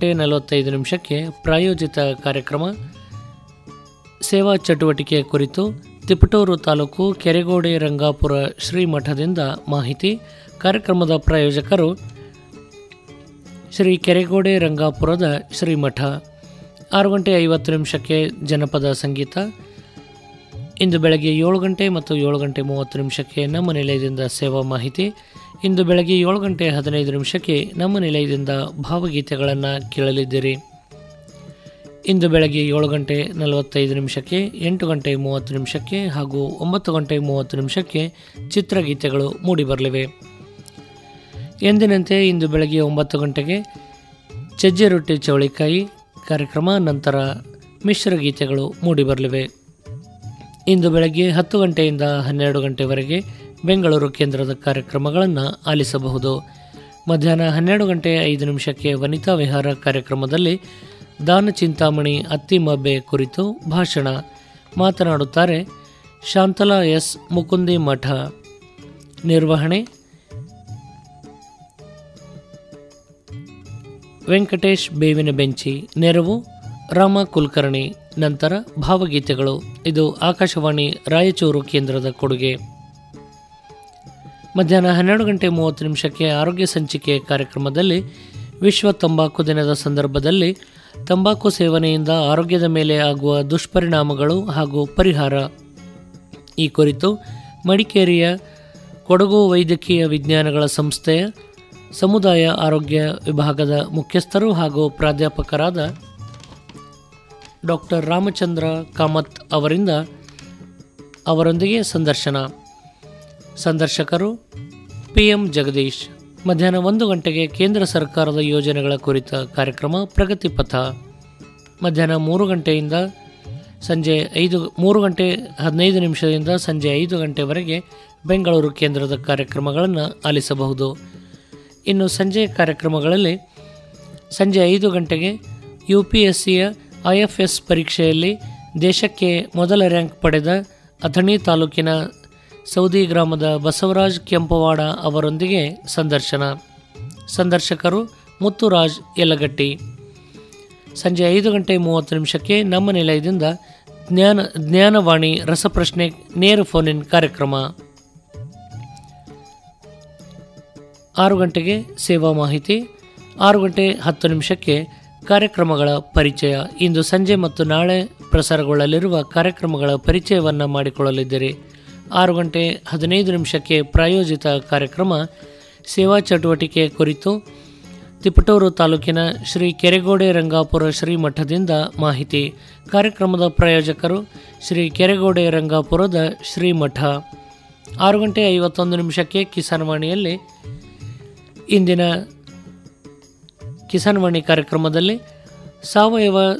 ಗಂಟೆ ನಲವತ್ತೈದು ನಿಮಿಷಕ್ಕೆ ಪ್ರಾಯೋಜಿತ ಕಾರ್ಯಕ್ರಮ ಸೇವಾ ಚಟುವಟಿಕೆ ಕುರಿತು ತಿಪಟೂರು ತಾಲೂಕು ಕೆರೆಗೋಡೆ ರಂಗಾಪುರ ಶ್ರೀಮಠದಿಂದ ಮಾಹಿತಿ ಕಾರ್ಯಕ್ರಮದ ಪ್ರಾಯೋಜಕರು ಶ್ರೀ ಕೆರೆಗೋಡೆ ರಂಗಾಪುರದ ಶ್ರೀಮಠ ಆರು ಗಂಟೆ ಐವತ್ತು ನಿಮಿಷಕ್ಕೆ ಜನಪದ ಸಂಗೀತ ಇಂದು ಬೆಳಗ್ಗೆ ಏಳು ಗಂಟೆ ಮತ್ತು ಏಳು ಗಂಟೆ ಮೂವತ್ತು ನಿಮಿಷಕ್ಕೆ ನಮ್ಮ ನಿಲಯದಿಂದ ಸೇವಾ ಮಾಹಿತಿ ಇಂದು ಬೆಳಗ್ಗೆ ಏಳು ಗಂಟೆ ಹದಿನೈದು ನಿಮಿಷಕ್ಕೆ ನಮ್ಮ ನಿಲಯದಿಂದ ಭಾವಗೀತೆಗಳನ್ನು ಕೇಳಲಿದ್ದೀರಿ ಇಂದು ಬೆಳಗ್ಗೆ ಏಳು ಗಂಟೆ ನಲವತ್ತೈದು ನಿಮಿಷಕ್ಕೆ ಎಂಟು ಗಂಟೆ ಮೂವತ್ತು ನಿಮಿಷಕ್ಕೆ ಹಾಗೂ ಒಂಬತ್ತು ಗಂಟೆ ಮೂವತ್ತು ನಿಮಿಷಕ್ಕೆ ಚಿತ್ರಗೀತೆಗಳು ಮೂಡಿಬರಲಿವೆ ಎಂದಿನಂತೆ ಇಂದು ಬೆಳಗ್ಗೆ ಒಂಬತ್ತು ಗಂಟೆಗೆ ಸಜ್ಜೆ ರೊಟ್ಟಿ ಚವಳಿಕಾಯಿ ಕಾರ್ಯಕ್ರಮ ನಂತರ ಮಿಶ್ರ ಗೀತೆಗಳು ಮೂಡಿಬರಲಿವೆ ಇಂದು ಬೆಳಗ್ಗೆ ಹತ್ತು ಗಂಟೆಯಿಂದ ಹನ್ನೆರಡು ಗಂಟೆವರೆಗೆ ಬೆಂಗಳೂರು ಕೇಂದ್ರದ ಕಾರ್ಯಕ್ರಮಗಳನ್ನು ಆಲಿಸಬಹುದು ಮಧ್ಯಾಹ್ನ ಹನ್ನೆರಡು ಗಂಟೆ ಐದು ನಿಮಿಷಕ್ಕೆ ವನಿತಾ ವಿಹಾರ ಕಾರ್ಯಕ್ರಮದಲ್ಲಿ ದಾನ ಚಿಂತಾಮಣಿ ಅತ್ತಿಮಬ್ಬೆ ಕುರಿತು ಭಾಷಣ ಮಾತನಾಡುತ್ತಾರೆ ಶಾಂತಲಾ ಎಸ್ ಮುಕುಂದಿ ಮಠ ನಿರ್ವಹಣೆ ವೆಂಕಟೇಶ್ ಬೇವಿನ ಬೆಂಚಿ ನೆರವು ರಾಮ ಕುಲಕರ್ಣಿ ನಂತರ ಭಾವಗೀತೆಗಳು ಇದು ಆಕಾಶವಾಣಿ ರಾಯಚೂರು ಕೇಂದ್ರದ ಕೊಡುಗೆ ಮಧ್ಯಾಹ್ನ ಹನ್ನೆರಡು ಗಂಟೆ ಮೂವತ್ತು ನಿಮಿಷಕ್ಕೆ ಆರೋಗ್ಯ ಸಂಚಿಕೆ ಕಾರ್ಯಕ್ರಮದಲ್ಲಿ ವಿಶ್ವ ತಂಬಾಕು ದಿನದ ಸಂದರ್ಭದಲ್ಲಿ ತಂಬಾಕು ಸೇವನೆಯಿಂದ ಆರೋಗ್ಯದ ಮೇಲೆ ಆಗುವ ದುಷ್ಪರಿಣಾಮಗಳು ಹಾಗೂ ಪರಿಹಾರ ಈ ಕುರಿತು ಮಡಿಕೇರಿಯ ಕೊಡಗು ವೈದ್ಯಕೀಯ ವಿಜ್ಞಾನಗಳ ಸಂಸ್ಥೆಯ ಸಮುದಾಯ ಆರೋಗ್ಯ ವಿಭಾಗದ ಮುಖ್ಯಸ್ಥರು ಹಾಗೂ ಪ್ರಾಧ್ಯಾಪಕರಾದ ಡಾಕ್ಟರ್ ರಾಮಚಂದ್ರ ಕಾಮತ್ ಅವರಿಂದ ಅವರೊಂದಿಗೆ ಸಂದರ್ಶನ ಸಂದರ್ಶಕರು ಪಿ ಎಂ ಜಗದೀಶ್ ಮಧ್ಯಾಹ್ನ ಒಂದು ಗಂಟೆಗೆ ಕೇಂದ್ರ ಸರ್ಕಾರದ ಯೋಜನೆಗಳ ಕುರಿತ ಕಾರ್ಯಕ್ರಮ ಪ್ರಗತಿ ಪಥ ಮಧ್ಯಾಹ್ನ ಮೂರು ಗಂಟೆಯಿಂದ ಸಂಜೆ ಐದು ಮೂರು ಗಂಟೆ ಹದಿನೈದು ನಿಮಿಷದಿಂದ ಸಂಜೆ ಐದು ಗಂಟೆವರೆಗೆ ಬೆಂಗಳೂರು ಕೇಂದ್ರದ ಕಾರ್ಯಕ್ರಮಗಳನ್ನು ಆಲಿಸಬಹುದು ಇನ್ನು ಸಂಜೆ ಕಾರ್ಯಕ್ರಮಗಳಲ್ಲಿ ಸಂಜೆ ಐದು ಗಂಟೆಗೆ ಯು ಪಿ ಎಸ್ ಸಿಯ ಐ ಎಫ್ ಎಸ್ ಪರೀಕ್ಷೆಯಲ್ಲಿ ದೇಶಕ್ಕೆ ಮೊದಲ ರ್ಯಾಂಕ್ ಪಡೆದ ಅಥಣಿ ತಾಲೂಕಿನ ಸೌದಿ ಗ್ರಾಮದ ಬಸವರಾಜ್ ಕೆಂಪವಾಡ ಅವರೊಂದಿಗೆ ಸಂದರ್ಶನ ಸಂದರ್ಶಕರು ಮುತ್ತುರಾಜ್ ಯಲಗಟ್ಟಿ ಸಂಜೆ ಐದು ಗಂಟೆ ಮೂವತ್ತು ನಿಮಿಷಕ್ಕೆ ನಮ್ಮ ನಿಲಯದಿಂದ ಜ್ಞಾನ ಜ್ಞಾನವಾಣಿ ರಸಪ್ರಶ್ನೆ ನೇರ ಫೋನ್ ಇನ್ ಕಾರ್ಯಕ್ರಮ ಆರು ಗಂಟೆಗೆ ಸೇವಾ ಮಾಹಿತಿ ಆರು ಗಂಟೆ ಹತ್ತು ನಿಮಿಷಕ್ಕೆ ಕಾರ್ಯಕ್ರಮಗಳ ಪರಿಚಯ ಇಂದು ಸಂಜೆ ಮತ್ತು ನಾಳೆ ಪ್ರಸಾರಗೊಳ್ಳಲಿರುವ ಕಾರ್ಯಕ್ರಮಗಳ ಪರಿಚಯವನ್ನು ಮಾಡಿಕೊಳ್ಳಲಿದ್ದೀರಿ ಆರು ಗಂಟೆ ಹದಿನೈದು ನಿಮಿಷಕ್ಕೆ ಪ್ರಾಯೋಜಿತ ಕಾರ್ಯಕ್ರಮ ಸೇವಾ ಚಟುವಟಿಕೆ ಕುರಿತು ತಿಪಟೂರು ತಾಲೂಕಿನ ಶ್ರೀ ಕೆರೆಗೋಡೆ ರಂಗಾಪುರ ಶ್ರೀಮಠದಿಂದ ಮಾಹಿತಿ ಕಾರ್ಯಕ್ರಮದ ಪ್ರಾಯೋಜಕರು ಶ್ರೀ ಕೆರೆಗೋಡೆ ರಂಗಾಪುರದ ಶ್ರೀಮಠ ಆರು ಗಂಟೆ ಐವತ್ತೊಂದು ನಿಮಿಷಕ್ಕೆ ಕಿಸಾನ್ ವಾಣಿಯಲ್ಲಿ ಇಂದಿನ ಕಿಸಾನ್ ವಾಣಿ ಕಾರ್ಯಕ್ರಮದಲ್ಲಿ ಸಾವಯವ